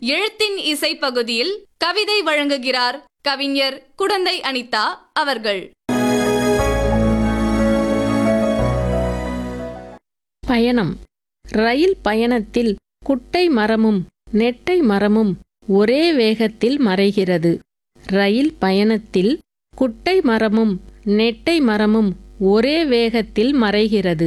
எழுத்தின் இசை பகுதியில் கவிதை வழங்குகிறார் கவிஞர் குடந்தை அனிதா அவர்கள் பயணம் ரயில் பயணத்தில் குட்டை மரமும் நெட்டை மரமும் ஒரே வேகத்தில் மறைகிறது ரயில் பயணத்தில் குட்டை மரமும் நெட்டை மரமும் ஒரே வேகத்தில் மறைகிறது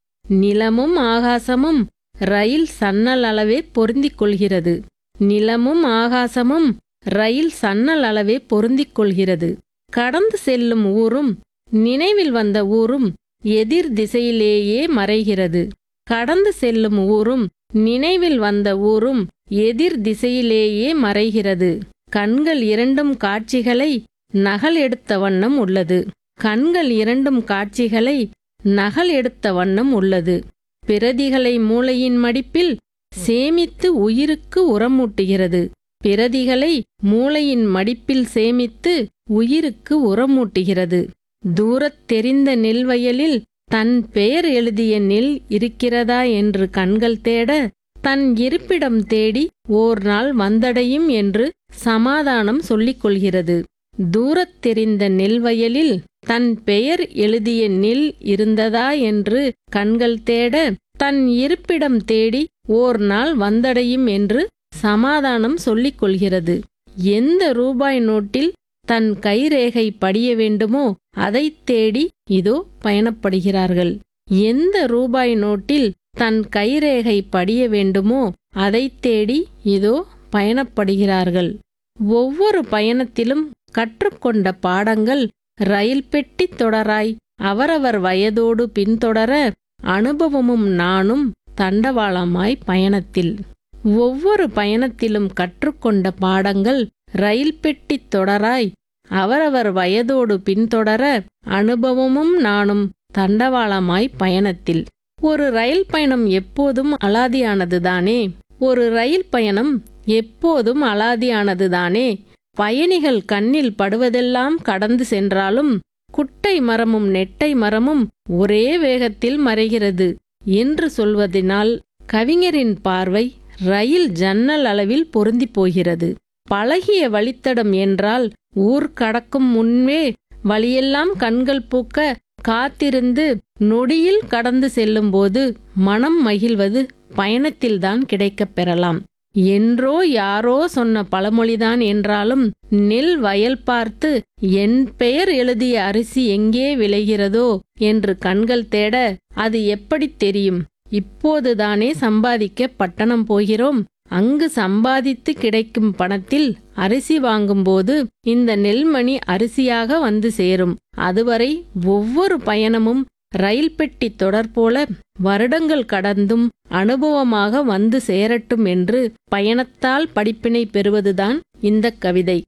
நிலமும் ஆகாசமும் ரயில் சன்னல் அளவே பொருந்திக் கொள்கிறது நிலமும் ஆகாசமும் ரயில் சன்னல் அளவே பொருந்திக் கொள்கிறது கடந்து செல்லும் ஊரும் நினைவில் வந்த ஊரும் எதிர் திசையிலேயே மறைகிறது கடந்து செல்லும் ஊரும் நினைவில் வந்த ஊரும் எதிர் திசையிலேயே மறைகிறது கண்கள் இரண்டும் காட்சிகளை நகல் எடுத்த வண்ணம் உள்ளது கண்கள் இரண்டும் காட்சிகளை நகல் எடுத்த வண்ணம் உள்ளது பிரதிகளை மூளையின் மடிப்பில் சேமித்து உயிருக்கு உரமூட்டுகிறது பிரதிகளை மூளையின் மடிப்பில் சேமித்து உயிருக்கு உரமூட்டுகிறது தூரத் தெரிந்த நெல்வயலில் தன் பெயர் எழுதிய நெல் இருக்கிறதா என்று கண்கள் தேட தன் இருப்பிடம் தேடி ஓர் நாள் வந்தடையும் என்று சமாதானம் சொல்லிக் கொள்கிறது தூரத் தெரிந்த நெல்வயலில் தன் பெயர் எழுதிய நெல் இருந்ததா என்று கண்கள் தேட தன் இருப்பிடம் தேடி ஓர் நாள் வந்தடையும் என்று சமாதானம் சொல்லிக் கொள்கிறது எந்த ரூபாய் நோட்டில் தன் கைரேகை படிய வேண்டுமோ அதைத் தேடி இதோ பயணப்படுகிறார்கள் எந்த ரூபாய் நோட்டில் தன் கைரேகை படிய வேண்டுமோ அதைத் தேடி இதோ பயணப்படுகிறார்கள் ஒவ்வொரு பயணத்திலும் கற்றுக்கொண்ட பாடங்கள் ரயில் பெட்டி தொடராய் அவரவர் வயதோடு பின்தொடர அனுபவமும் நானும் தண்டவாளமாய் பயணத்தில் ஒவ்வொரு பயணத்திலும் கற்றுக்கொண்ட பாடங்கள் ரயில் பெட்டி தொடராய் அவரவர் வயதோடு பின்தொடர அனுபவமும் நானும் தண்டவாளமாய் பயணத்தில் ஒரு ரயில் பயணம் எப்போதும் அலாதியானதுதானே ஒரு ரயில் பயணம் எப்போதும் அலாதியானதுதானே பயணிகள் கண்ணில் படுவதெல்லாம் கடந்து சென்றாலும் குட்டை மரமும் நெட்டை மரமும் ஒரே வேகத்தில் மறைகிறது என்று சொல்வதனால் கவிஞரின் பார்வை ரயில் ஜன்னல் அளவில் பொருந்திப் போகிறது பழகிய வழித்தடம் என்றால் ஊர் கடக்கும் முன்பே வழியெல்லாம் கண்கள் பூக்க காத்திருந்து நொடியில் கடந்து செல்லும்போது மனம் மகிழ்வது பயணத்தில்தான் கிடைக்கப் பெறலாம் என்றோ யாரோ சொன்ன பழமொழிதான் என்றாலும் நெல் வயல் பார்த்து என் பெயர் எழுதிய அரிசி எங்கே விளைகிறதோ என்று கண்கள் தேட அது எப்படித் தெரியும் இப்போதுதானே சம்பாதிக்க பட்டணம் போகிறோம் அங்கு சம்பாதித்து கிடைக்கும் பணத்தில் அரிசி வாங்கும்போது இந்த நெல்மணி அரிசியாக வந்து சேரும் அதுவரை ஒவ்வொரு பயணமும் ரயில் பெட்டி தொடர் போல வருடங்கள் கடந்தும் அனுபவமாக வந்து சேரட்டும் என்று பயணத்தால் படிப்பினை பெறுவதுதான் இந்த கவிதை